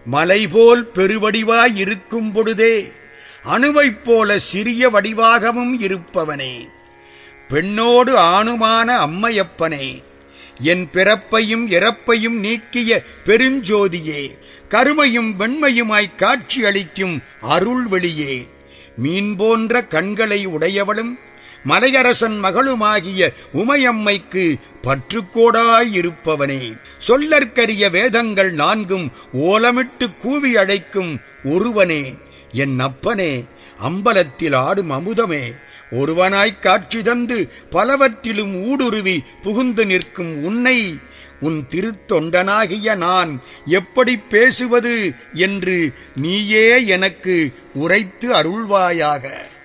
மலைபோல் பெருவடிவாய் இருக்கும் பொழுதே அணுவைப் போல சிறிய வடிவாகவும் இருப்பவனே பெண்ணோடு ஆணுமான அம்மையப்பனே என் பிறப்பையும் இறப்பையும் நீக்கிய பெருஞ்சோதியே கருமையும் வெண்மையுமாய் காட்சி அளிக்கும் அருள் வெளியே மீன் போன்ற கண்களை உடையவளும் மலையரசன் மகளுமாகிய உமையம்மைக்கு பற்றுக்கோடாயிருப்பவனே சொல்லற்கரிய வேதங்கள் நான்கும் ஓலமிட்டு கூவி அழைக்கும் ஒருவனே என் அப்பனே அம்பலத்தில் ஆடும் அமுதமே ஒருவனாய்க் காட்சி தந்து பலவற்றிலும் ஊடுருவி புகுந்து நிற்கும் உன்னை உன் திருத்தொண்டனாகிய நான் எப்படி பேசுவது என்று நீயே எனக்கு உரைத்து அருள்வாயாக